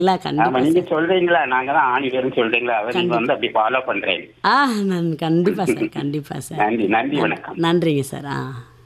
இல்ல ஆமா கண்டிப்பா நீங்க சொல்றீங்களா நாங்க தான் ஆணி பேரும் சொல்றீங்களா அதை நீங்க வந்து அப்படி ஃபாலோ பண்றேன் ஆ நான் கண்டிப்பா சார் கண்டிப்பா சார் நன்றி நன்றி வணக்கம் நன்றிங்க சார் ஆ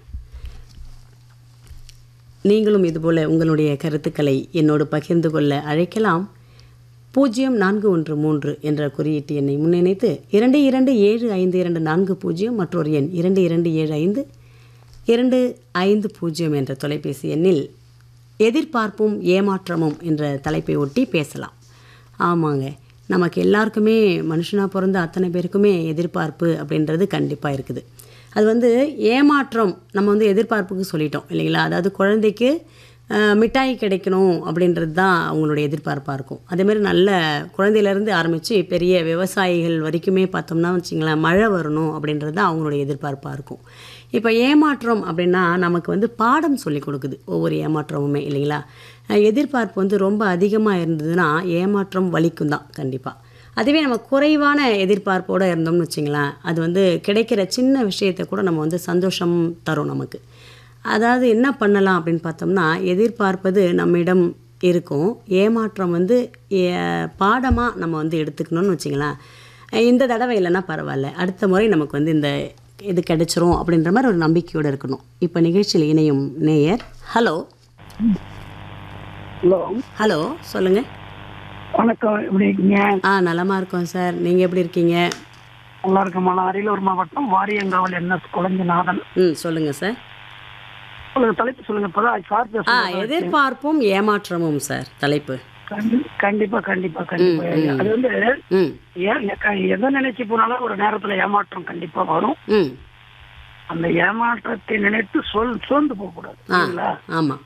நீங்களும் இதுபோல் உங்களுடைய கருத்துக்களை என்னோடு பகிர்ந்து கொள்ள அழைக்கலாம் பூஜ்ஜியம் நான்கு ஒன்று மூன்று என்ற குறியீட்டு எண்ணை முன்னிணைத்து இரண்டு இரண்டு ஏழு ஐந்து இரண்டு நான்கு பூஜ்ஜியம் மற்றொரு எண் இரண்டு இரண்டு ஏழு ஐந்து இரண்டு ஐந்து பூஜ்ஜியம் என்ற தொலைபேசி எண்ணில் எதிர்பார்ப்பும் ஏமாற்றமும் என்ற தலைப்பை ஒட்டி பேசலாம் ஆமாங்க நமக்கு எல்லாருக்குமே மனுஷனாக பிறந்த அத்தனை பேருக்குமே எதிர்பார்ப்பு அப்படின்றது கண்டிப்பாக இருக்குது அது வந்து ஏமாற்றம் நம்ம வந்து எதிர்பார்ப்புக்கு சொல்லிட்டோம் இல்லைங்களா அதாவது குழந்தைக்கு அஹ், மிட்டாய் கிடைக்கணும் அப்படின்றது தான் அவங்களுடைய எதிர்பார்ப்பாக இருக்கும் அதேமாதிரி நல்ல குழந்தையிலேருந்து ஆரம்பித்து பெரிய விவசாயிகள் வரைக்குமே பார்த்தோம்னா வச்சிங்களேன் மழை வரணும் அப்படின்றது தான் அவங்களுடைய எதிர்பார்ப்பாக இருக்கும் இப்போ ஏமாற்றம் அப்படின்னா நமக்கு வந்து பாடம் சொல்லி கொடுக்குது ஒவ்வொரு ஏமாற்றமுமே இல்லைங்களா அஹ் எதிர்பார்ப்பு வந்து ரொம்ப அதிகமாக இருந்ததுன்னா ஏமாற்றம் வலிக்கும் தான் கண்டிப்பாக அதுவே நம்ம குறைவான எதிர்பார்ப்போடு இருந்தோம்னு வச்சிங்களேன் அது வந்து கிடைக்கிற சின்ன விஷயத்தை கூட நம்ம வந்து சந்தோஷம் தரும் நமக்கு அதாவது என்ன பண்ணலாம் அப்படின்னு பார்த்தோம்னா எதிர்பார்ப்பது நம்மிடம் இருக்கும் ஏமாற்றம் வந்து பாடமாக நம்ம வந்து எடுத்துக்கணும்னு வச்சிங்களேன் இந்த தடவை இல்லைன்னா பரவாயில்ல அடுத்த முறை நமக்கு வந்து இந்த இது கிடைச்சிரும் அப்படின்ற மாதிரி ஒரு நம்பிக்கையோடு இருக்கணும் இப்போ நிகழ்ச்சியில் இணையும் நேயர் ஹலோ ஹலோ ஹலோ சொல்லுங்கள் வணக்கம் எப்படி இருக்கீங்க ஆ நலமாக இருக்கோம் சார் நீங்கள் எப்படி இருக்கீங்க நல்லா இருக்கமா நான் அரியலூர் மாவட்டம் வாரியங்காவல் என்எஸ் குழந்தைநாதன் ம் சொல்லுங்கள் சார் உங்களுக்கு தலைப்பு சொல்லுங்க இப்பதான் சார் ஆ பேசுறேன் எதிர்பார்ப்பும் ஏமாற்றமும் சார் தலைப்பு கண்டி- கண்டிப்பா கண்டிப்பா கண்டிப்பா அது வந்து ம் ஏன் எ- எதை நினைச்சு போனாலும் ஒரு நேரத்துல ஏமாற்றம் கண்டிப்பா வரும் ம் அந்த ஏமாற்றத்தை நினைத்து சொல் சோர்ந்து போக கூடாது ஆ சரிங்களா ஆமாம்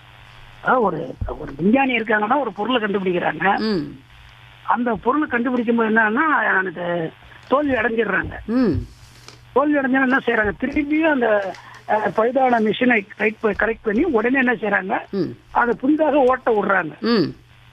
அதாவது ஒரு ஒரு விஞ்ஞானி இருக்காங்கன்னா ஒரு பொருளை கண்டுபிடிக்கிறாங்க ம் அந்த பொருளை கண்டுபிடிக்கும் போது என்னன்னா எனக்கு தோல்வி அடைஞ்சிடுறாங்க ம் தோல்வி அடைஞ்சா என்ன செய்யறாங்க திரும்பியும் அந்த அஹ், பழுதான மிஷினை கரெக்ட் பண்ணி உடனே என்ன செய்யறாங்க ம் அதை புதிதாக ஓட்ட விடுறாங்க ம்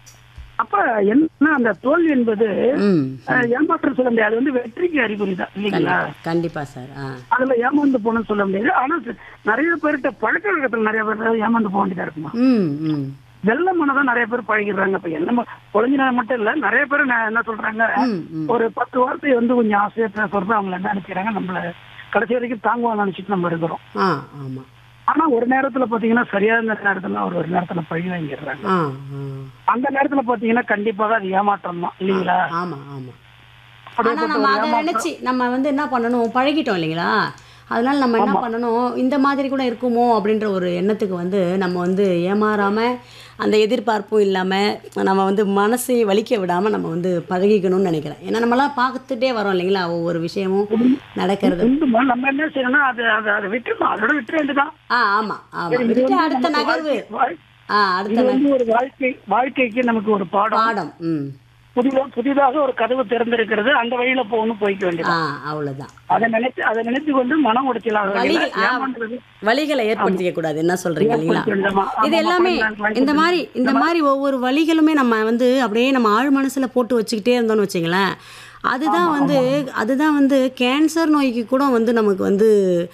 அப்ப என்ன அந்த தோல்வி என்பது ம் அஹ், ஏமாற்றம் சொல்ல முடியாது அது வந்து வெற்றிக்கு அறிகுறி தான் இல்லைங்களா கண்டிப்பாக சார் ஆ அதுல ஏமாந்து போகணும்னு சொல்ல முடியாது ஆனா ச- நிறைய பேர்கிட்ட பழக்க வழக்கத்துல நிறைய பேர் ஏமாந்து போக வேண்டியதா இருக்குமா ம் ம் வெள்ள மனதான் நிறைய பேர் பழகிடுறாங்க இப்ப என்ன குழந்தைனா மட்டும் இல்ல நிறைய பேர் ந- என்ன சொல்றாங்க ம் ம் ஒரு பத்து வார்த்தை வந்து கொஞ்சம் ஆசையா பேசுறது அவங்க என்ன நினைக்கிறாங்க நம்மள கடைசி வரைக்கும் தாங்குவான்னு நினைச்சிட்டு நம்ம இருக்கிறோம் ஆ ஆமாம் ஆனா ஒரு நேரத்துல பாத்தீங்கன்னா சரியான நேரத்துல ஒரு ஒரு நேரத்துல பழி வாங்கிடுறாங்க ஆ அந்த நேரத்துல பாத்தீங்கன்னா கண்டிப்பாக அது ஏமாற்றம் தான் இல்லைங்களா ஆ ஆமாம் ஆமாம் அப்படியே ஆனால் நம்ம அதை நினச்சி நம்ம வந்து என்ன பண்ணணும் பழகிட்டோம் இல்லைங்களா அதனால நம்ம என்ன பண்ணணும் இந்த மாதிரி கூட இருக்குமோ அப்படின்ற ஒரு எண்ணத்துக்கு வந்து நம்ம வந்து ஏமாறாமல் அந்த எதிர்பார்ப்பும் இல்லாமல் நம்ம வந்து மனசை வலிக்க விடாமல் நம்ம வந்து பழகிக்கணும்னு நினைக்கிறேன் ஏன்னா நம்மளாம் பார்த்துட்டே வரோம் இல்லைங்களா ஒவ்வொரு விஷயமும் நடக்கிறது உண்டுமா, நம்ம என்ன செய்யணும்னா அது அதை அதை விட்டுருணும் அதோட விட்டுற வேண்டியதான் ஆ ஆமாம் ஆமாம் விட்டு அடுத்த நகர்வு வாழ்- ஆ அடுத்த இது நகர் வந்து ஒரு வாழ்க்கை வாழ்க்கைக்கு நமக்கு ஒரு பாடம் பாடம் ம் புதிதாக புதிதாக ஒரு கதவு திறந்திருக்கிறது அந்த வழியில போகணும் போய்க்க வேண்டியது ஆ அவ்வளோதான் அதை நினைத்து அதை நினைத்து கொண்டு மனம் உடைச்சலாக வழிகள் ஆ, ஏமாந்துறது வழிகளை ஏற்படுத்திக்க கூடாது என்ன சொல்றீங்க இல்லைங்களா ஏற்படுத்தி வேண்டாமா? இது ஆமா, எல்லாமே ஆமா, வாங்கி இந்த மாதிரி இந்த மாதிரி ஒவ்வொரு வழிகளுமே நம்ம வந்து அப்படியே நம்ம ஆழ் மனசுல போட்டு வச்சுக்கிட்டே இருந்தோம்னு வச்சுங்களேன் அதுதான் வந்து அதுதான் வந்து கேன்சர் நோய்க்கு கூட வந்து நமக்கு வந்து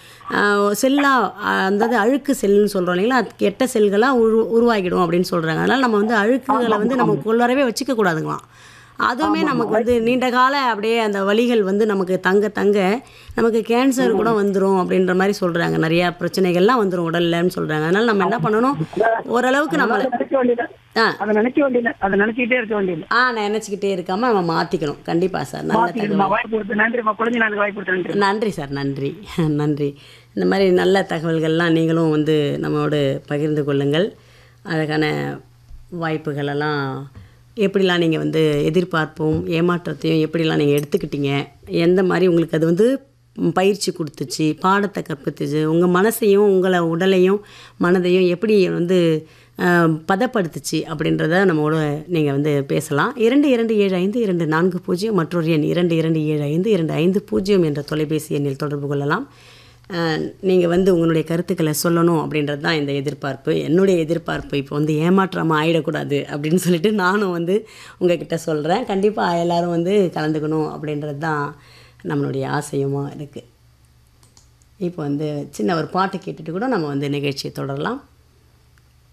செல்லா அந்த இது அழுக்கு செல்லுன்னு சொல்கிறோம் இல்லைங்களா அது கெட்ட செல்களாக உரு உருவாகிடும் அப்படின்னு சொல்கிறாங்க அதனால் நம்ம வந்து அழுக்குகளை வந்து நம்ம உள்ளரவே வச்சுக்க கூடாதுங்களாம் அதுவுமே நமக்கு வந்து நீண்ட கால அப்படியே அந்த வலிகள் வந்து நமக்கு தங்க தங்க நமக்கு கேன்சர் கூட வந்துடும் அப்படின்ற மாதிரி சொல்கிறாங்க நிறையா பிரச்சனைகள்லாம் வந்துடும் உடல்லன்னு சொல்கிறாங்க அதனால் நம்ம என்ன பண்ணணும் ஓரளவுக்கு நம்மளை அதை நினைக்க வேண்டியது ஆ அதை நினைக்க வேண்டியது அதை நினைச்சுக்கிட்டே இருக்க வேண்டியது ஆ நினச்சிக்கிட்டே இருக்காமல் நம்ம மாற்றிக்கணும் கண்டிப்பாக சார் நல்ல தகவல் மாத்திக்கணுமா? வாய்ப்பு கொடுத்து நன்றிமா குழந்தை நாளுக்கு வாய்ப்பு கொடுத்து நன்றி நன்றி சார் நன்றி நன்றி இந்த மாதிரி நல்ல தகவல்கள்லாம் நீங்களும் வந்து நம்மோடு பகிர்ந்து கொள்ளுங்கள் அழகான வாய்ப்புகளெல்லாம் எப்படிலாம் நீங்கள் வந்து எதிர்பார்ப்பும் ஏமாற்றத்தையும் எப்படிலாம் நீங்கள் எடுத்துக்கிட்டீங்க எந்த மாதிரி உங்களுக்கு அது வந்து ம், பயிற்சி கொடுத்துச்சு பாடத்தை கற்பித்துச்சு உங்கள் மனசையும் உங்களை உடலையும் மனதையும் எப்படி வந்து அஹ், பதப்படுத்துச்சு அப்படின்றத நம்மோட நீங்கள் வந்து பேசலாம் இரண்டு இரண்டு ஏழு ஐந்து இரண்டு நான்கு பூஜ்ஜியம் மற்றொரு எண் இரண்டு இரண்டு ஏழு ஐந்து இரண்டு ஐந்து பூஜ்ஜியம் என்ற தொலைபேசி எண்ணில் தொடர்பு கொள்ளலாம் நீங்கள் வந்து உங்களுடைய கருத்துக்களை சொல்லணும் அப்படின்றது தான் இந்த எதிர்பார்ப்பு என்னுடைய எதிர்பார்ப்பு இப்போ வந்து ஏமாற்றாமல் ஆயிடக்கூடாது அப்படின்னு சொல்லிட்டு நானும் வந்து உங்ககிட்ட சொல்கிறேன் கண்டிப்பாக எல்லாரும் வந்து கலந்துக்கணும் அப்படின்றது தான் நம்மளுடைய ஆசையுமா இருக்குது இப்போ வந்து சின்ன ஒரு பாட்டு கேட்டுட்டு கூட நம்ம வந்து நிகழ்ச்சியை தொடரலாம்